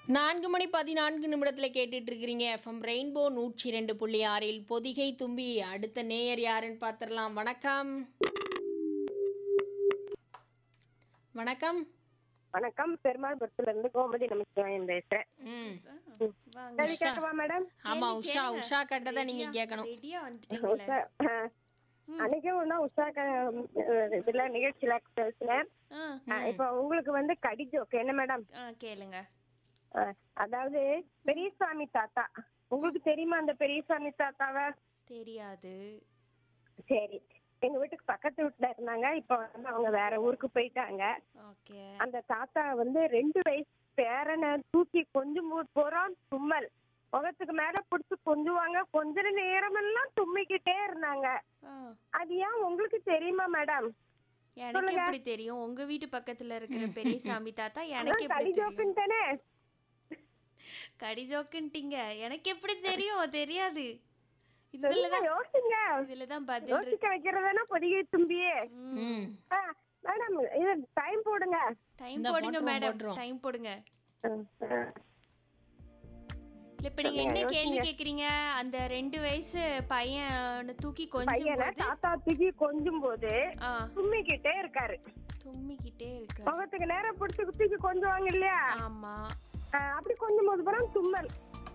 நான்கு மணி பதினான்கு நிமிடத்தில் கேட்டுட்டு இருக்கிறீங்க எஃப்எம் ரெயின்போ நூற்றி ரெண்டு புள்ளி ஆறில் பொதிகை தும்பி அடுத்த நேயர் யாருன்னு பார்த்துடலாம் வணக்கம் வணக்கம் வணக்கம் பெருமாள்புரத்துல இருந்து கோமதி நமச்சிவாயம் பேசுறேன் ம் வாங்க சரி கேட்கவா மேடம் ஆமாம் உஷா உஷா கட்டதை நீங்கள் கேட்கணும் ரெடியா வந்துட்டீங்களே உஷா அஹ், அன்னைக்கும் ஒண்ணா உஷா க- அஹ், இதுல நிகழ்ச்சியில பேசுனேன் ஆ, அஹ், இப்போ உங்களுக்கு வந்து கடி ஜோக்கு என்ன மேடம் ஆ, கேளுங்க அஹ், அதாவது பெரியசாமி தாத்தா உங்களுக்கு தெரியுமா அந்த பெரியசாமி தாத்தாவை தெரியாது சரி எங்க வீட்டுக்கு பக்கத்து வீட்டுல இருந்தாங்க இப்ப வந்து அவங்க வேற ஊருக்கு போயிட்டாங்க ஓகே அந்த தாத்தா வந்து ரெண்டு வயசு பேரனை தூக்கி கொஞ்சம் போறான் தும்மல் முகத்துக்கு மேல புடிச்சு கொஞ்சுவாங்க கொஞ்ச நேரமெல்லாம் தும்மிக்கிட்டே இருந்தாங்க ஆ, அது ஏன் உங்களுக்கு தெரியுமா மேடம் எனக்கு எப்படி தெரியும் உங்க வீட்டு பக்கத்துல இருக்கிற பெரியசாமி தாத்தா எனக்கு எப்படி கடி தெரியும் ஜோக்குன்னு தானே கடி ஜோக்குன்ட்டீங்க எனக்கு எப்படி தெரியும் தெரியாது இதுலதான் யோசிங்க இதுலதான் பதில் இருக்கு யோசிக்க வைக்கிறதானே பொதிகை தும்பியே ம் ஆ, மேடம் இது டைம் போடுங்க டைம் இந்த போடுங்க போட்டுருவோம், மேடம் போட்டுருவோம். டைம் போடுங்க ம், ம். இல்ல இப்ப நீங்க என்ன கேள்வி கேக்குறீங்க அந்த ரெண்டு வயசு பையன் தூக்கி கொஞ்சம் பையனை போது தாத்தா தூக்கி கொஞ்சும் போது ஆ தும்மிக்கிட்டே இருக்காரு தும்மிக்கிட்டே இருக்கு முகத்துக்கு நேரம் பிடிச்சி தூக்கி கொஞ்சுவாங்க இல்லையா ஆமா ஆ, அப்படி கொஞ்சம் போது பிறகு தும்மல்